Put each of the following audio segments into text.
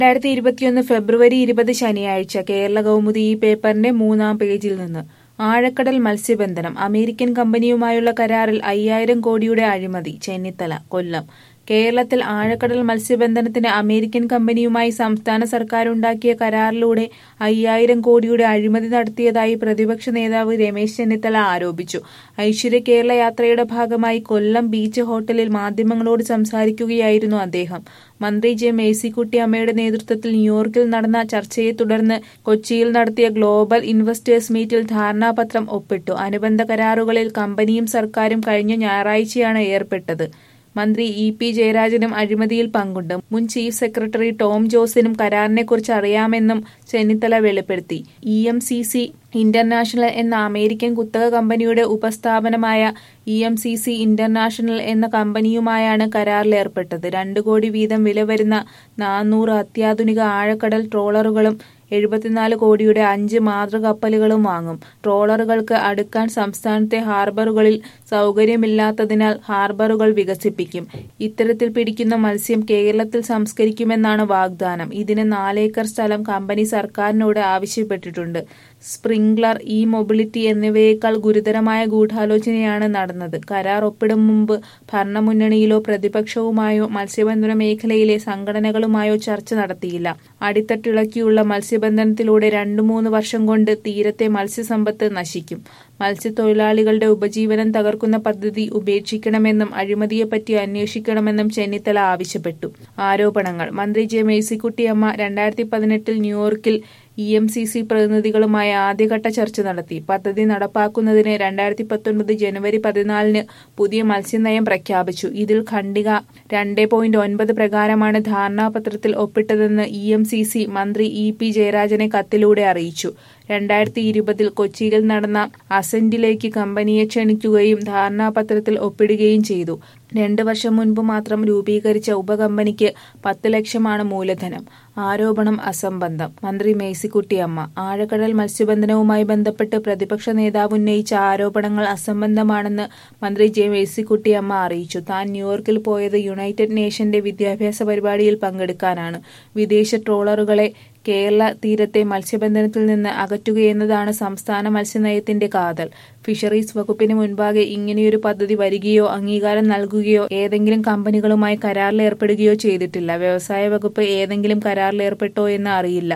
രണ്ടായിരത്തി ഇരുപത്തിയൊന്ന് ഫെബ്രുവരി ഇരുപത് ശനിയാഴ്ച കേരള കൗമുദി ഈ പേപ്പറിന്റെ മൂന്നാം പേജിൽ നിന്ന് ആഴക്കടൽ മത്സ്യബന്ധനം അമേരിക്കൻ കമ്പനിയുമായുള്ള കരാറിൽ അയ്യായിരം കോടിയുടെ അഴിമതി ചെന്നിത്തല കൊല്ലം കേരളത്തിൽ ആഴക്കടൽ മത്സ്യബന്ധനത്തിന് അമേരിക്കൻ കമ്പനിയുമായി സംസ്ഥാന സർക്കാരുണ്ടാക്കിയ കരാറിലൂടെ അയ്യായിരം കോടിയുടെ അഴിമതി നടത്തിയതായി പ്രതിപക്ഷ നേതാവ് രമേശ് ചെന്നിത്തല ആരോപിച്ചു ഐശ്വര്യ കേരള യാത്രയുടെ ഭാഗമായി കൊല്ലം ബീച്ച് ഹോട്ടലിൽ മാധ്യമങ്ങളോട് സംസാരിക്കുകയായിരുന്നു അദ്ദേഹം മന്ത്രി ജെ മേഴ്സിക്കുട്ടിയമ്മയുടെ നേതൃത്വത്തിൽ ന്യൂയോർക്കിൽ നടന്ന ചർച്ചയെ തുടർന്ന് കൊച്ചിയിൽ നടത്തിയ ഗ്ലോബൽ ഇൻവെസ്റ്റേഴ്സ് മീറ്റിൽ ധാരണാപത്രം ഒപ്പിട്ടു അനുബന്ധ കരാറുകളിൽ കമ്പനിയും സർക്കാരും കഴിഞ്ഞ ഞായറാഴ്ചയാണ് ഏർപ്പെട്ടത് മന്ത്രി ഇ പി ജയരാജനും അഴിമതിയിൽ പങ്കുണ്ട് മുൻ ചീഫ് സെക്രട്ടറി ടോം ജോസിനും കരാറിനെക്കുറിച്ച് അറിയാമെന്നും ചെന്നിത്തല വെളിപ്പെടുത്തി E M C C international എന്ന അമേരിക്കൻ കുത്തക കമ്പനിയുടെ ഉപസ്ഥാപനമായ E M C C international എന്ന കമ്പനിയുമായാണ് കരാറിൽ ഏർപ്പെട്ടത് രണ്ടു കോടി വീതം വില വരുന്ന നാനൂറ് അത്യാധുനിക ആഴക്കടൽ ട്രോളറുകളും എഴുപത്തിനാല് കോടിയുടെ അഞ്ച് മാതൃകപ്പലുകളും വാങ്ങും ട്രോളറുകൾക്ക് അടുക്കാൻ സംസ്ഥാനത്തെ ഹാർബറുകളിൽ സൗകര്യമില്ലാത്തതിനാൽ ഹാർബറുകൾ വികസിപ്പിക്കും ഇത്തരത്തിൽ പിടിക്കുന്ന മത്സ്യം കേരളത്തിൽ സംസ്കരിക്കുമെന്നാണ് വാഗ്ദാനം ഇതിന് നാലേക്കർ സ്ഥലം കമ്പനി സർക്കാരിനോട് ആവശ്യപ്പെട്ടിട്ടുണ്ട് സ്പ്രിംഗ്ലർ ഇ മൊബിലിറ്റി എന്നിവയേക്കാൾ ഗുരുതരമായ ഗൂഢാലോചനയാണ് നടന്നത് കരാർ ഒപ്പിടും മുമ്പ് ഭരണമുന്നണിയിലോ പ്രതിപക്ഷവുമായോ മത്സ്യബന്ധന മേഖലയിലെ സംഘടനകളുമായോ ചർച്ച നടത്തിയില്ല അടിത്തട്ടിളക്കിയുള്ള മത്സ്യബന്ധനത്തിലൂടെ രണ്ടു മൂന്ന് വർഷം കൊണ്ട് തീരത്തെ മത്സ്യസമ്പത്ത് നശിക്കും മത്സ്യത്തൊഴിലാളികളുടെ ഉപജീവനം തകർക്കുന്ന പദ്ധതി ഉപേക്ഷിക്കണമെന്നും അഴിമതിയെപ്പറ്റി അന്വേഷിക്കണമെന്നും ചെന്നിത്തല ആവശ്യപ്പെട്ടു ആരോപണങ്ങൾ മന്ത്രി ജെ മേഴ്സിക്കുട്ടിയമ്മ രണ്ടായിരത്തി പതിനെട്ടിൽ ന്യൂയോർക്കിൽ ഇ എം സി സി പ്രതിനിധികളുമായി ആദ്യഘട്ട ചർച്ച നടത്തി പദ്ധതി നടപ്പാക്കുന്നതിന് രണ്ടായിരത്തി പത്തൊൻപത് ജനുവരി പതിനാലിന് പുതിയ മത്സ്യനയം പ്രഖ്യാപിച്ചു ഇതിൽ ഖണ്ഡിക രണ്ട് പോയിന്റ് ഒൻപത് പ്രകാരമാണ് ധാരണാപത്രത്തിൽ ഒപ്പിട്ടതെന്ന് ഇ എം സി സി മന്ത്രി ഇ പി ജയരാജനെ കത്തിലൂടെ അറിയിച്ചു രണ്ടായിരത്തി ഇരുപതിൽ കൊച്ചിയിൽ നടന്ന അസന്റിലേക്ക് കമ്പനിയെ ക്ഷണിക്കുകയും ധാരണാപത്രത്തിൽ ഒപ്പിടുകയും ചെയ്തു രണ്ടു വർഷം മുൻപ് മാത്രം രൂപീകരിച്ച ഉപകമ്പനിക്ക് പത്ത് ലക്ഷമാണ് മൂലധനം ആരോപണം അസംബന്ധം മന്ത്രി മേഴ്സിക്കുട്ടിയമ്മ ആഴക്കടൽ മത്സ്യബന്ധനവുമായി ബന്ധപ്പെട്ട് പ്രതിപക്ഷ നേതാവ് ഉന്നയിച്ച ആരോപണങ്ങൾ അസംബന്ധമാണെന്ന് മന്ത്രി ജെ മേഴ്സിക്കുട്ടിയമ്മ അറിയിച്ചു താൻ ന്യൂയോർക്കിൽ പോയത് യുണൈറ്റഡ് നേഷന്റെ വിദ്യാഭ്യാസ പരിപാടിയിൽ പങ്കെടുക്കാനാണ് വിദേശ ട്രോളറുകളെ കേരള തീരത്തെ മത്സ്യബന്ധനത്തിൽ നിന്ന് അകറ്റുകയെന്നതാണ് സംസ്ഥാന മത്സ്യനയത്തിന്റെ കാതൽ ഫിഷറീസ് വകുപ്പിന് മുൻപാകെ ഇങ്ങനെയൊരു പദ്ധതി വരികയോ അംഗീകാരം നൽകുകയോ ഏതെങ്കിലും കമ്പനികളുമായി കരാറിൽ ഏർപ്പെടുകയോ ചെയ്തിട്ടില്ല വ്യവസായ വകുപ്പ് ഏതെങ്കിലും കരാറിൽ ഏർപ്പെട്ടോ എന്ന് അറിയില്ല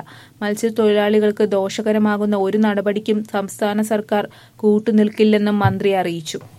മത്സ്യത്തൊഴിലാളികൾക്ക് ദോഷകരമാകുന്ന ഒരു നടപടിക്കും സംസ്ഥാന സർക്കാർ കൂട്ടുനിൽക്കില്ലെന്നും മന്ത്രി അറിയിച്ചു